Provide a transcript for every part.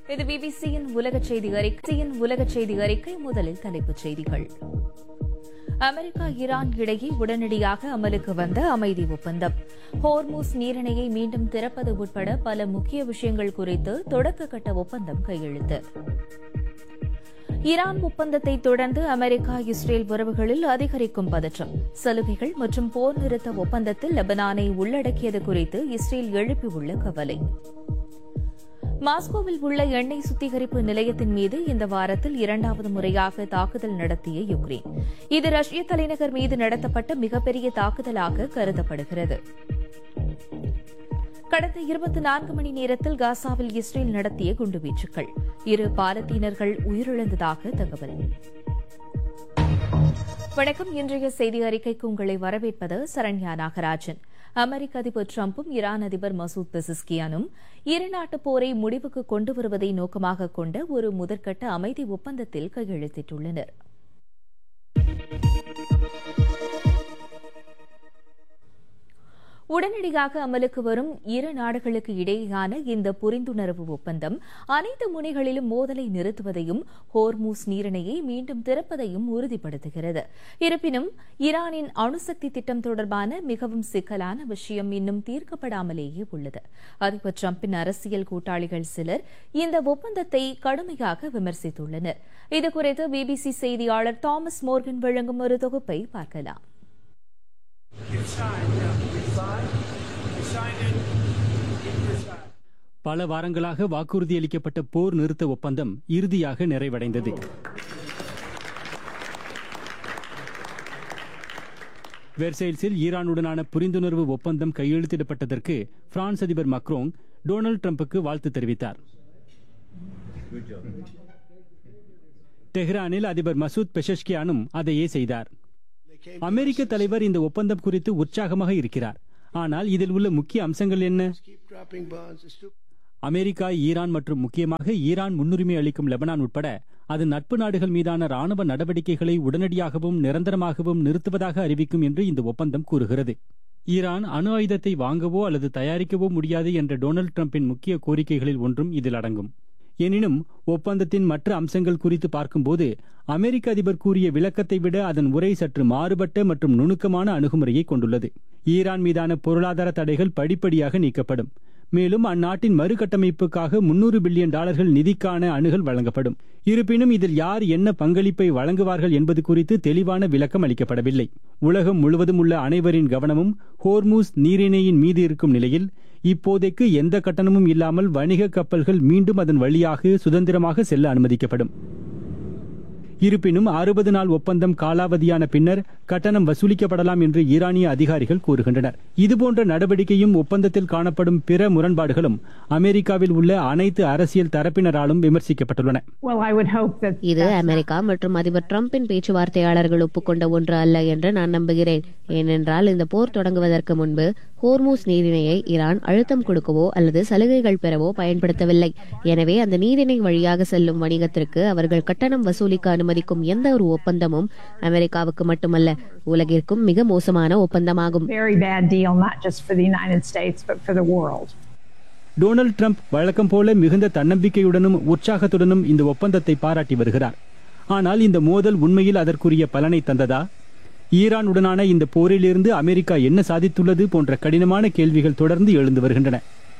இது பிபிசியின் உலக செய்தி அறிக்கையின் உலக செய்தி அறிக்கை முதலில் தலைப்புச் செய்திகள் அமெரிக்கா ஈரான் இடையே உடனடியாக அமலுக்கு வந்த அமைதி ஒப்பந்தம் ஹோர்மூஸ் நீரிணையை மீண்டும் திறப்பது உட்பட பல முக்கிய விஷயங்கள் குறித்து தொடக்க கட்ட ஒப்பந்தம் கையெழுத்து ஈரான் ஒப்பந்தத்தை தொடர்ந்து அமெரிக்கா இஸ்ரேல் உறவுகளில் அதிகரிக்கும் பதற்றம் சலுகைகள் மற்றும் போர் நிறுத்த ஒப்பந்தத்தில் லெபனானை உள்ளடக்கியது குறித்து இஸ்ரேல் எழுப்பியுள்ள கவலை மாஸ்கோவில் உள்ள எண்ணெய் சுத்திகரிப்பு நிலையத்தின் மீது இந்த வாரத்தில் இரண்டாவது முறையாக தாக்குதல் நடத்திய யுக்ரைன் இது ரஷ்ய தலைநகர் மீது நடத்தப்பட்ட மிகப்பெரிய தாக்குதலாக கருதப்படுகிறது கடந்த இருபத்தி நான்கு மணி நேரத்தில் காசாவில் இஸ்ரேல் நடத்திய குண்டுவீச்சுக்கள் இரு பாலத்தீனர்கள் உயிரிழந்ததாக தகவல் வணக்கம் இன்றைய செய்தி அறிக்கைக்கு உங்களை வரவேற்பது சரண்யா நாகராஜன் அமெரிக்க அதிபர் டிரம்பும் ஈரான் அதிபர் மசூத் பெசிஸ்கியானும் இருநாட்டு போரை முடிவுக்கு கொண்டு வருவதை நோக்கமாக கொண்ட ஒரு முதற்கட்ட அமைதி ஒப்பந்தத்தில் கையெழுத்திட்டுள்ளனா் உடனடியாக அமலுக்கு வரும் இரு நாடுகளுக்கு இடையேயான இந்த புரிந்துணர்வு ஒப்பந்தம் அனைத்து முனைகளிலும் மோதலை நிறுத்துவதையும் ஹோர்மூஸ் நீரிணையை மீண்டும் திறப்பதையும் உறுதிப்படுத்துகிறது இருப்பினும் ஈரானின் அணுசக்தி திட்டம் தொடர்பான மிகவும் சிக்கலான விஷயம் இன்னும் தீர்க்கப்படாமலேயே உள்ளது அதிபர் டிரம்பின் அரசியல் கூட்டாளிகள் சிலர் இந்த ஒப்பந்தத்தை கடுமையாக விமர்சித்துள்ளனர் இதுகுறித்து பிபிசி செய்தியாளர் தாமஸ் மோர்கன் வழங்கும் ஒரு தொகுப்பை பார்க்கலாம் பல வாரங்களாக வாக்குறுதியளிக்கப்பட்ட போர் நிறுத்த ஒப்பந்தம் இறுதியாக நிறைவடைந்தது வெர்சைல்ஸில் ஈரானுடனான புரிந்துணர்வு ஒப்பந்தம் கையெழுத்திடப்பட்டதற்கு பிரான்ஸ் அதிபர் மக்ரோங் டொனால்டு டிரம்புக்கு வாழ்த்து தெரிவித்தார் டெஹ்ரானில் அதிபர் மசூத் பெஷஷ்கியானும் அதையே செய்தார் அமெரிக்க தலைவர் இந்த ஒப்பந்தம் குறித்து உற்சாகமாக இருக்கிறார் ஆனால் இதில் உள்ள முக்கிய அம்சங்கள் என்ன அமெரிக்கா ஈரான் மற்றும் முக்கியமாக ஈரான் முன்னுரிமை அளிக்கும் லெபனான் உட்பட அது நட்பு நாடுகள் மீதான ராணுவ நடவடிக்கைகளை உடனடியாகவும் நிரந்தரமாகவும் நிறுத்துவதாக அறிவிக்கும் என்று இந்த ஒப்பந்தம் கூறுகிறது ஈரான் அணு ஆயுதத்தை வாங்கவோ அல்லது தயாரிக்கவோ முடியாது என்ற டொனால்டு டிரம்பின் முக்கிய கோரிக்கைகளில் ஒன்றும் இதில் அடங்கும் எனினும் ஒப்பந்தத்தின் மற்ற அம்சங்கள் குறித்து பார்க்கும்போது அமெரிக்க அதிபர் கூறிய விளக்கத்தை விட அதன் உரை சற்று மாறுபட்ட மற்றும் நுணுக்கமான அணுகுமுறையை கொண்டுள்ளது ஈரான் மீதான பொருளாதார தடைகள் படிப்படியாக நீக்கப்படும் மேலும் அந்நாட்டின் மறுகட்டமைப்புக்காக முன்னூறு பில்லியன் டாலர்கள் நிதிக்கான அணுகல் வழங்கப்படும் இருப்பினும் இதில் யார் என்ன பங்களிப்பை வழங்குவார்கள் என்பது குறித்து தெளிவான விளக்கம் அளிக்கப்படவில்லை உலகம் முழுவதும் உள்ள அனைவரின் கவனமும் ஹோர்மூஸ் நீரிணையின் மீது இருக்கும் நிலையில் இப்போதைக்கு எந்த கட்டணமும் இல்லாமல் வணிக கப்பல்கள் மீண்டும் அதன் வழியாக சுதந்திரமாக செல்ல அனுமதிக்கப்படும் இருப்பினும் அறுபது நாள் ஒப்பந்தம் காலாவதியான பின்னர் கட்டணம் வசூலிக்கப்படலாம் என்று ஈரானிய அதிகாரிகள் கூறுகின்றனர் இதுபோன்ற நடவடிக்கையும் ஒப்பந்தத்தில் காணப்படும் பிற முரண்பாடுகளும் அமெரிக்காவில் உள்ள அனைத்து அரசியல் தரப்பினராலும் விமர்சிக்கப்பட்டுள்ளன இது அமெரிக்கா மற்றும் அதிபர் டிரம்பின் பேச்சுவார்த்தையாளர்கள் ஒப்புக்கொண்ட ஒன்று அல்ல என்று நான் நம்புகிறேன் ஏனென்றால் இந்த போர் தொடங்குவதற்கு முன்பு ஹோர்மூஸ் நீரிணையை ஈரான் அழுத்தம் கொடுக்கவோ அல்லது சலுகைகள் பெறவோ பயன்படுத்தவில்லை எனவே அந்த நீரிணை வழியாக செல்லும் வணிகத்திற்கு அவர்கள் கட்டணம் வசூலிக்க அனுமதிக்கும் எந்த ஒரு ஒப்பந்தமும் அமெரிக்காவுக்கு மட்டுமல்ல உலகிற்கும் மிக மோசமான ஒப்பந்தமாகும் டொனால்டு டிரம்ப் வழக்கம் போல மிகுந்த தன்னம்பிக்கையுடனும் உற்சாகத்துடனும் இந்த ஒப்பந்தத்தை பாராட்டி வருகிறார் ஆனால் இந்த மோதல் உண்மையில் அதற்குரிய பலனை தந்ததா ஈரானுடனான இந்த போரிலிருந்து அமெரிக்கா என்ன சாதித்துள்ளது போன்ற கடினமான கேள்விகள் தொடர்ந்து எழுந்து வருகின்றன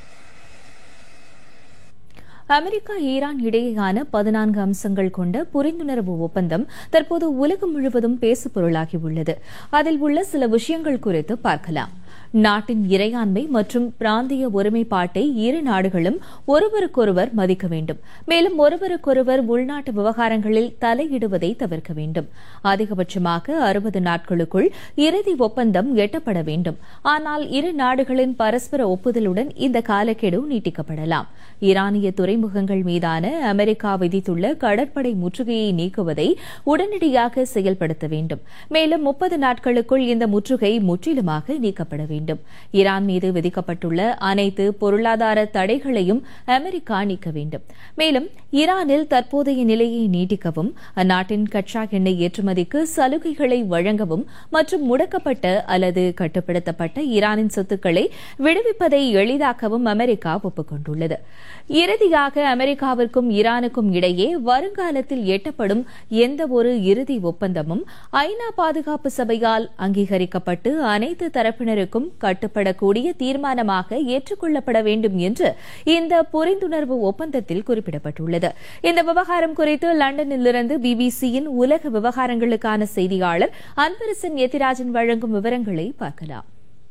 அமெரிக்கா ஈரான் இடையேயான பதினான்கு அம்சங்கள் கொண்ட புரிந்துணர்வு ஒப்பந்தம் தற்போது உலகம் முழுவதும் பேசுபொருளாகியுள்ளது அதில் உள்ள சில விஷயங்கள் குறித்து பார்க்கலாம் நாட்டின் இறையாண்மை மற்றும் பிராந்திய ஒருமைப்பாட்டை இரு நாடுகளும் ஒருவருக்கொருவர் மதிக்க வேண்டும் மேலும் ஒருவருக்கொருவர் உள்நாட்டு விவகாரங்களில் தலையிடுவதை தவிர்க்க வேண்டும் அதிகபட்சமாக அறுபது நாட்களுக்குள் இறுதி ஒப்பந்தம் எட்டப்பட வேண்டும் ஆனால் இரு நாடுகளின் பரஸ்பர ஒப்புதலுடன் இந்த காலக்கெடு நீட்டிக்கப்படலாம் ஈரானிய துறைமுகங்கள் மீதான அமெரிக்கா விதித்துள்ள கடற்படை முற்றுகையை நீக்குவதை உடனடியாக செயல்படுத்த வேண்டும் மேலும் முப்பது நாட்களுக்குள் இந்த முற்றுகை முற்றிலுமாக நீக்கப்பட வேண்டும் வேண்டும் ஈரான் மீது விதிக்கப்பட்டுள்ள அனைத்து பொருளாதார தடைகளையும் அமெரிக்கா நீக்க வேண்டும் மேலும் ஈரானில் தற்போதைய நிலையை நீட்டிக்கவும் அந்நாட்டின் கச்சா எண்ணெய் ஏற்றுமதிக்கு சலுகைகளை வழங்கவும் மற்றும் முடக்கப்பட்ட அல்லது கட்டுப்படுத்தப்பட்ட ஈரானின் சொத்துக்களை விடுவிப்பதை எளிதாக்கவும் அமெரிக்கா ஒப்புக் கொண்டுள்ளது இறுதியாக அமெரிக்காவிற்கும் ஈரானுக்கும் இடையே வருங்காலத்தில் எட்டப்படும் எந்தவொரு இறுதி ஒப்பந்தமும் ஐநா பாதுகாப்பு சபையால் அங்கீகரிக்கப்பட்டு அனைத்து தரப்பினருக்கும் கட்டுப்படக்கூடிய தீர்மானமாக ஏற்றுக்கொள்ளப்பட வேண்டும் என்று இந்த புரிந்துணர்வு ஒப்பந்தத்தில் குறிப்பிடப்பட்டுள்ளது இந்த விவகாரம் குறித்து லண்டனிலிருந்து பிபிசியின் உலக விவகாரங்களுக்கான செய்தியாளர் அன்பரசன் எத்திராஜன் வழங்கும் விவரங்களை பார்க்கலாம்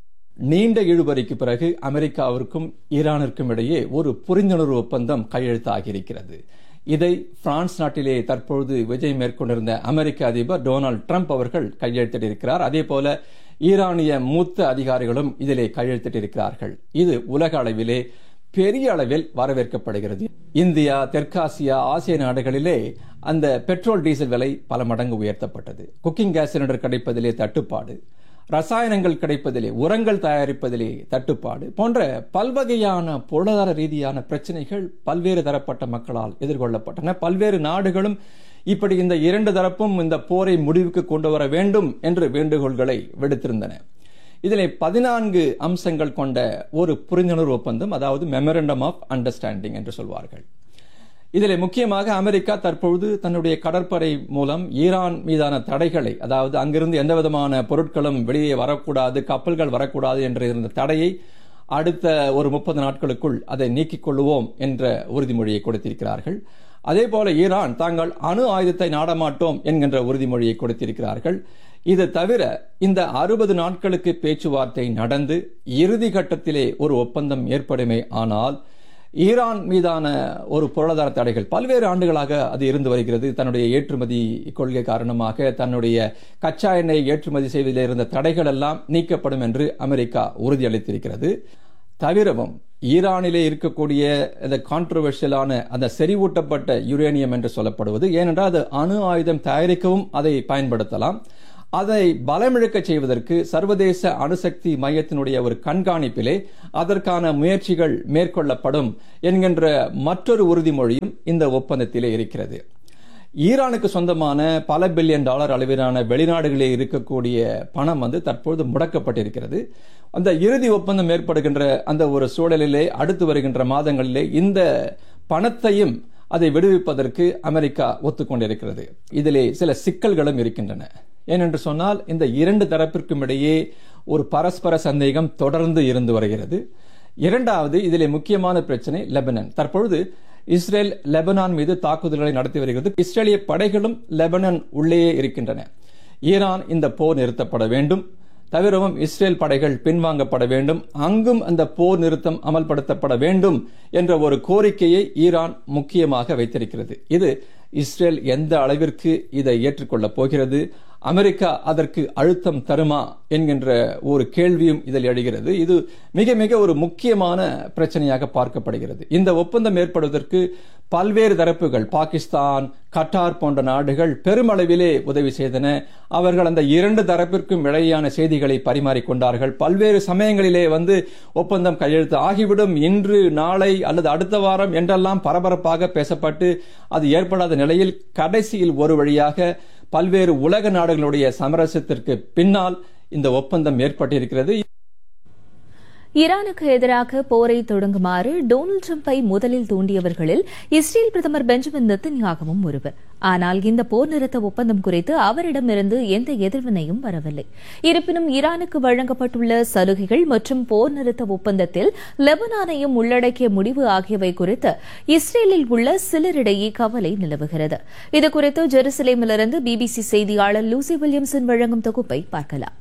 நீண்ட இழுபறிக்கு பிறகு அமெரிக்காவிற்கும் ஈரானிற்கும் இடையே ஒரு புரிந்துணர்வு ஒப்பந்தம் கையெழுத்தாகியிருக்கிறது இதை பிரான்ஸ் நாட்டிலே தற்பொழுது விஜய் மேற்கொண்டிருந்த அமெரிக்க அதிபர் டொனால்டு ட்ரம்ப் அவர்கள் கையெழுத்திட்டிருக்கிறார் அதே போல ஈரானிய மூத்த அதிகாரிகளும் இதிலே கையெழுத்திட்டிருக்கிறார்கள் இது உலக அளவிலே பெரிய அளவில் வரவேற்கப்படுகிறது இந்தியா தெற்காசியா ஆசிய நாடுகளிலே அந்த பெட்ரோல் டீசல் விலை பல மடங்கு உயர்த்தப்பட்டது குக்கிங் கேஸ் சிலிண்டர் கிடைப்பதிலே தட்டுப்பாடு ரசாயனங்கள் கிடைப்பதிலே உரங்கள் தயாரிப்பதிலே தட்டுப்பாடு போன்ற பல்வகையான பொருளாதார ரீதியான பிரச்சனைகள் பல்வேறு தரப்பட்ட மக்களால் எதிர்கொள்ளப்பட்டன பல்வேறு நாடுகளும் இப்படி இந்த இரண்டு தரப்பும் இந்த போரை முடிவுக்கு கொண்டு வர வேண்டும் என்று வேண்டுகோள்களை விடுத்திருந்தன இதில் பதினான்கு அம்சங்கள் கொண்ட ஒரு புரிந்துணர்வு ஒப்பந்தம் அதாவது மெமரண்டம் ஆஃப் அண்டர்ஸ்டாண்டிங் என்று சொல்வார்கள் இதில் முக்கியமாக அமெரிக்கா தற்பொழுது தன்னுடைய கடற்படை மூலம் ஈரான் மீதான தடைகளை அதாவது அங்கிருந்து எந்த விதமான பொருட்களும் வெளியே வரக்கூடாது கப்பல்கள் வரக்கூடாது என்ற இருந்த தடையை அடுத்த ஒரு முப்பது நாட்களுக்குள் அதை நீக்கிக் கொள்வோம் என்ற உறுதிமொழியை கொடுத்திருக்கிறார்கள் அதே போல ஈரான் தாங்கள் அணு ஆயுதத்தை நாடமாட்டோம் என்கின்ற உறுதிமொழியை கொடுத்திருக்கிறார்கள் இது தவிர இந்த அறுபது நாட்களுக்கு பேச்சுவார்த்தை நடந்து இறுதி கட்டத்திலே ஒரு ஒப்பந்தம் ஏற்படுமே ஆனால் ஈரான் மீதான ஒரு பொருளாதார தடைகள் பல்வேறு ஆண்டுகளாக அது இருந்து வருகிறது தன்னுடைய ஏற்றுமதி கொள்கை காரணமாக தன்னுடைய கச்சா எண்ணெய் ஏற்றுமதி செய்வதில் இருந்த தடைகள் எல்லாம் நீக்கப்படும் என்று அமெரிக்கா உறுதியளித்திருக்கிறது தவிரவும் ஈரானிலே இருக்கக்கூடிய இந்த கான்ட்ரவர்ஷியலான அந்த செறிவூட்டப்பட்ட யுரேனியம் என்று சொல்லப்படுவது ஏனென்றால் அது அணு ஆயுதம் தயாரிக்கவும் அதை பயன்படுத்தலாம் அதை பலமிழக்க செய்வதற்கு சர்வதேச அணுசக்தி மையத்தினுடைய ஒரு கண்காணிப்பிலே அதற்கான முயற்சிகள் மேற்கொள்ளப்படும் என்கின்ற மற்றொரு உறுதிமொழியும் இந்த ஒப்பந்தத்திலே இருக்கிறது ஈரானுக்கு சொந்தமான பல பில்லியன் டாலர் அளவிலான வெளிநாடுகளில் இருக்கக்கூடிய பணம் வந்து தற்பொழுது முடக்கப்பட்டிருக்கிறது அந்த இறுதி ஒப்பந்தம் ஏற்படுகின்ற அந்த ஒரு சூழலிலே அடுத்து வருகின்ற மாதங்களிலே இந்த பணத்தையும் அதை விடுவிப்பதற்கு அமெரிக்கா ஒத்துக்கொண்டிருக்கிறது இதிலே சில சிக்கல்களும் இருக்கின்றன ஏனென்று சொன்னால் இந்த இரண்டு தரப்பிற்கும் இடையே ஒரு பரஸ்பர சந்தேகம் தொடர்ந்து இருந்து வருகிறது இரண்டாவது இதிலே முக்கியமான பிரச்சனை லெபனன் தற்பொழுது இஸ்ரேல் லெபனான் மீது தாக்குதல்களை நடத்தி வருகிறது இஸ்ரேலிய படைகளும் லெபனான் உள்ளேயே இருக்கின்றன ஈரான் இந்த போர் நிறுத்தப்பட வேண்டும் தவிரவும் இஸ்ரேல் படைகள் பின்வாங்கப்பட வேண்டும் அங்கும் அந்த போர் நிறுத்தம் அமல்படுத்தப்பட வேண்டும் என்ற ஒரு கோரிக்கையை ஈரான் முக்கியமாக வைத்திருக்கிறது இது இஸ்ரேல் எந்த அளவிற்கு இதை ஏற்றுக்கொள்ளப் போகிறது அமெரிக்கா அதற்கு அழுத்தம் தருமா என்கின்ற ஒரு கேள்வியும் இதில் எழுகிறது இது மிக மிக ஒரு முக்கியமான பிரச்சனையாக பார்க்கப்படுகிறது இந்த ஒப்பந்தம் ஏற்படுவதற்கு பல்வேறு தரப்புகள் பாகிஸ்தான் கட்டார் போன்ற நாடுகள் பெருமளவிலே உதவி செய்தன அவர்கள் அந்த இரண்டு தரப்பிற்கும் இடையேயான செய்திகளை பரிமாறிக்கொண்டார்கள் பல்வேறு சமயங்களிலே வந்து ஒப்பந்தம் கையெழுத்து ஆகிவிடும் இன்று நாளை அல்லது அடுத்த வாரம் என்றெல்லாம் பரபரப்பாக பேசப்பட்டு அது ஏற்படாத நிலையில் கடைசியில் ஒரு வழியாக பல்வேறு உலக நாடுகளுடைய சமரசத்திற்கு பின்னால் இந்த ஒப்பந்தம் ஏற்பட்டிருக்கிறது ஈரானுக்கு எதிராக போரை தொடங்குமாறு டொனால்டு டிரம்பை முதலில் தூண்டியவர்களில் இஸ்ரேல் பிரதமர் பெஞ்சமின் நெத்தன்யாகவும் ஒருவர் ஆனால் இந்த போர் நிறுத்த ஒப்பந்தம் குறித்து அவரிடமிருந்து எந்த எதிர்வினையும் வரவில்லை இருப்பினும் ஈரானுக்கு வழங்கப்பட்டுள்ள சலுகைகள் மற்றும் போர் நிறுத்த ஒப்பந்தத்தில் லெபனானையும் உள்ளடக்கிய முடிவு ஆகியவை குறித்து இஸ்ரேலில் உள்ள சிலரிடையே கவலை நிலவுகிறது இதுகுறித்து ஜெருசலேமிலிருந்து பிபிசி செய்தியாளர் லூசி வில்லியம்சன் வழங்கும் தொகுப்பை பார்க்கலாம்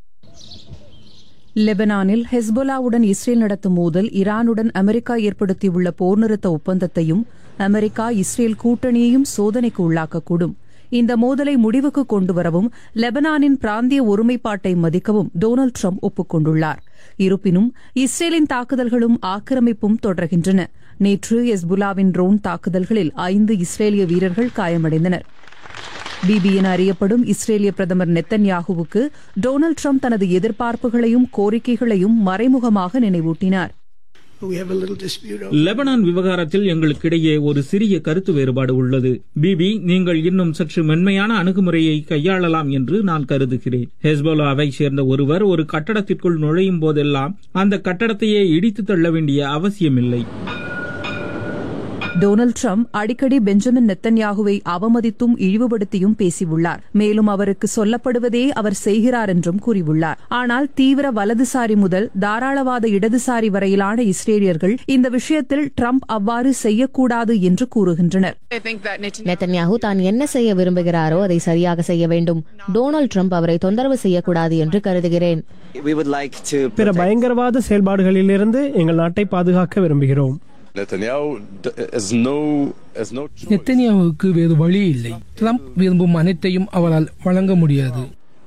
லெபனானில் ஹெஸ்பொலாவுடன் இஸ்ரேல் நடத்தும் மோதல் ஈரானுடன் அமெரிக்கா ஏற்படுத்தியுள்ள போர் நிறுத்த ஒப்பந்தத்தையும் அமெரிக்கா இஸ்ரேல் கூட்டணியையும் சோதனைக்கு உள்ளாக்கக்கூடும் இந்த மோதலை முடிவுக்கு கொண்டுவரவும் லெபனானின் பிராந்திய ஒருமைப்பாட்டை மதிக்கவும் டொனால்டு ட்ரம்ப் ஒப்புக்கொண்டுள்ளார் இருப்பினும் இஸ்ரேலின் தாக்குதல்களும் ஆக்கிரமிப்பும் தொடர்கின்றன நேற்று ஹெஸ்புல்லாவின் ட்ரோன் தாக்குதல்களில் ஐந்து இஸ்ரேலிய வீரர்கள் காயமடைந்தனர் பிபி என அறியப்படும் இஸ்ரேலிய பிரதமர் நெத்தன்யாகுவுக்கு டொனால்டு ட்ரம்ப் தனது எதிர்பார்ப்புகளையும் கோரிக்கைகளையும் மறைமுகமாக நினைவூட்டினார் லெபனான் விவகாரத்தில் எங்களுக்கிடையே ஒரு சிறிய கருத்து வேறுபாடு உள்ளது பிபி நீங்கள் இன்னும் சற்று மென்மையான அணுகுமுறையை கையாளலாம் என்று நான் கருதுகிறேன் ஹெஸ்போலாவை சேர்ந்த ஒருவர் ஒரு கட்டடத்திற்குள் நுழையும் போதெல்லாம் அந்த கட்டடத்தையே இடித்து தள்ள வேண்டிய அவசியமில்லை டொனால்டு ட்ரம்ப் அடிக்கடி பெஞ்சமின் நெத்தன்யாகுவை அவமதித்தும் இழிவுபடுத்தியும் பேசியுள்ளார் மேலும் அவருக்கு சொல்லப்படுவதே அவர் செய்கிறார் என்றும் கூறியுள்ளார் ஆனால் தீவிர வலதுசாரி முதல் தாராளவாத இடதுசாரி வரையிலான இஸ்ரேலியர்கள் இந்த விஷயத்தில் ட்ரம்ப் அவ்வாறு செய்யக்கூடாது என்று கூறுகின்றனர் நெத்தன்யாகு தான் என்ன செய்ய விரும்புகிறாரோ அதை சரியாக செய்ய வேண்டும் டொனால்டு ட்ரம்ப் அவரை தொந்தரவு செய்யக்கூடாது என்று கருதுகிறேன் பிற பயங்கரவாத செயல்பாடுகளிலிருந்து எங்கள் நாட்டை பாதுகாக்க விரும்புகிறோம் நெத்தனியாவுக்கு வேறு வழி இல்லை ட்ரம்ப் விரும்பும் அனைத்தையும் அவரால் வழங்க முடியாது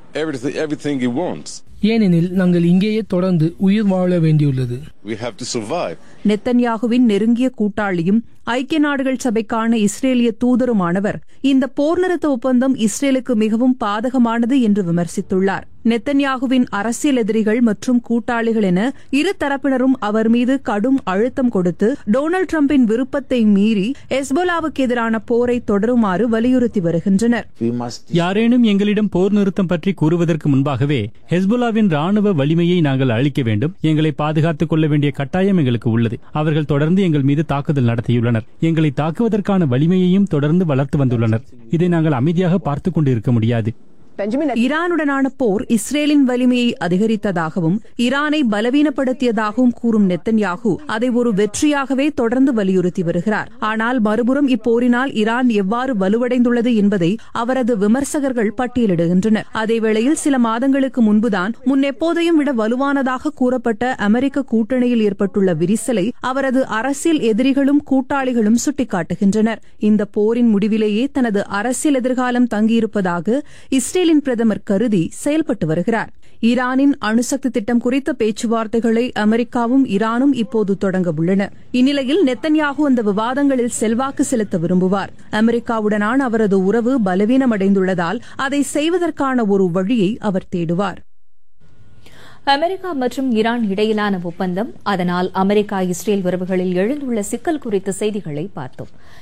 ஏனெனில் நாங்கள் இங்கேயே தொடர்ந்து உயிர் வாழ வேண்டியுள்ளது நெத்தன்யாகுவின் நெருங்கிய கூட்டாளியும் ஐக்கிய நாடுகள் சபைக்கான இஸ்ரேலிய தூதருமானவர் இந்த போர் நிறுத்த ஒப்பந்தம் இஸ்ரேலுக்கு மிகவும் பாதகமானது என்று விமர்சித்துள்ளார் நெத்தன்யாகுவின் அரசியல் எதிரிகள் மற்றும் கூட்டாளிகள் என இரு தரப்பினரும் அவர் மீது கடும் அழுத்தம் கொடுத்து டொனால்டு டிரம்பின் விருப்பத்தை மீறி எஸ்போலாவுக்கு எதிரான போரை தொடருமாறு வலியுறுத்தி வருகின்றனர் யாரேனும் எங்களிடம் போர் நிறுத்தம் பற்றி கூறுவதற்கு முன்பாகவே ஹெஸ்புல்லாவின் ராணுவ வலிமையை நாங்கள் அழிக்க வேண்டும் எங்களை பாதுகாத்துக் கொள்ள வேண்டிய கட்டாயம் எங்களுக்கு உள்ளது அவர்கள் தொடர்ந்து எங்கள் மீது தாக்குதல் நடத்தியுள்ளனர் எங்களை தாக்குவதற்கான வலிமையையும் தொடர்ந்து வளர்த்து வந்துள்ளனர் இதை நாங்கள் அமைதியாக பார்த்துக் கொண்டு இருக்க முடியாது ஈரானுடனான போர் இஸ்ரேலின் வலிமையை அதிகரித்ததாகவும் ஈரானை பலவீனப்படுத்தியதாகவும் கூறும் நெத்தன்யாகு அதை ஒரு வெற்றியாகவே தொடர்ந்து வலியுறுத்தி வருகிறார் ஆனால் மறுபுறம் இப்போரினால் ஈரான் எவ்வாறு வலுவடைந்துள்ளது என்பதை அவரது விமர்சகர்கள் பட்டியலிடுகின்றனர் அதேவேளையில் சில மாதங்களுக்கு முன்புதான் முன்னெப்போதையும் விட வலுவானதாக கூறப்பட்ட அமெரிக்க கூட்டணியில் ஏற்பட்டுள்ள விரிசலை அவரது அரசியல் எதிரிகளும் கூட்டாளிகளும் சுட்டிக்காட்டுகின்றனர் இந்த போரின் முடிவிலேயே தனது அரசியல் எதிர்காலம் தங்கியிருப்பதாக இஸ்ரேல் இஸ்ரேலின் பிரதமர் கருதி செயல்பட்டு வருகிறார் ஈரானின் அணுசக்தி திட்டம் குறித்த பேச்சுவார்த்தைகளை அமெரிக்காவும் ஈரானும் இப்போது தொடங்க உள்ளன இந்நிலையில் நெத்தன்யாகு அந்த விவாதங்களில் செல்வாக்கு செலுத்த விரும்புவார் அமெரிக்காவுடனான அவரது உறவு பலவீனமடைந்துள்ளதால் அதை செய்வதற்கான ஒரு வழியை அவர் தேடுவார் அமெரிக்கா மற்றும் ஈரான் இடையிலான ஒப்பந்தம் அதனால் அமெரிக்கா இஸ்ரேல் உறவுகளில் எழுந்துள்ள சிக்கல் குறித்த செய்திகளை பார்த்தோம்